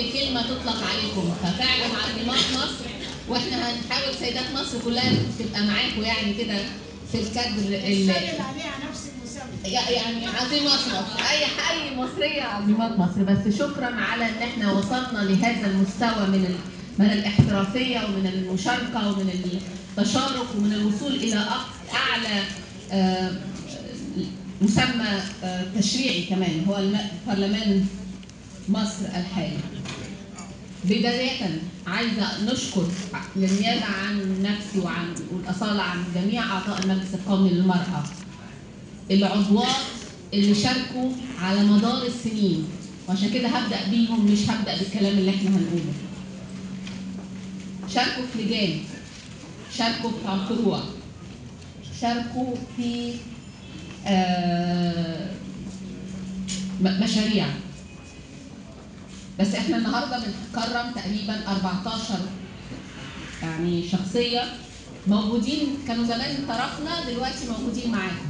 اي كلمه تطلق عليكم ففعلا عظيمات مصر واحنا هنحاول سيدات مصر كلها تبقى معاكم يعني كده في الكادر ال- سجل عليها نفس المسمى يعني عظيمات مصر اي اي مصريه عظيمات مصر بس شكرا على ان احنا وصلنا لهذا المستوى من ال- من الاحترافيه ومن المشاركه ومن التشارك ومن الوصول الى أق- اعلى آه، مسمى آه، تشريعي كمان هو الم- برلمان مصر الحالي. بداية عايزة نشكر للنيابة عن نفسي وعن والأصالة عن جميع أعضاء المجلس القومي للمرأة العضوات اللي شاركوا على مدار السنين وعشان كده هبدأ بيهم مش هبدأ بالكلام اللي احنا هنقوله شاركوا في لجان شاركوا في فروع شاركوا في آه، م- مشاريع بس احنا النهارده بنكرم تقريبا 14 يعني شخصيه موجودين كانوا زمان طرفنا دلوقتي موجودين معاكم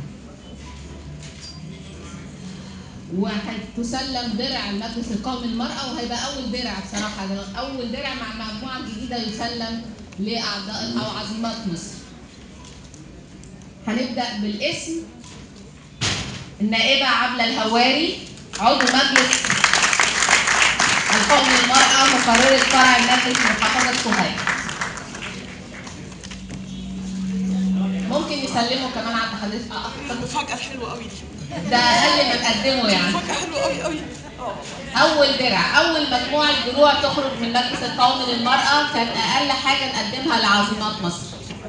وهتسلم درع المجلس القومي للمرأة وهيبقى أول درع بصراحة ده أول درع مع المجموعة الجديدة يسلم لأعضاء أو عظيمات مصر. هنبدأ بالاسم النائبة عبلة الهواري عضو مجلس القومي للمرأة مقررة فرع المجلس محافظة سوهاج. ممكن يسلموا كمان عند حضرتك اه المفاجأة الحلوة قوي دي ده اقل ما نقدمه يعني مفاجأة حلوة قوي قوي اه اول درع اول مجموعه دروع تخرج من المجلس القومي للمراه كان اقل حاجه نقدمها لعاصمات مصر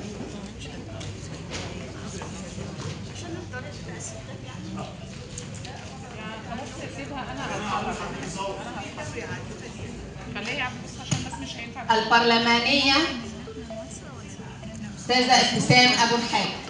خليها بس عشان بس مش هينفع البرلمانيه استاذه ابتسام ابو الحاج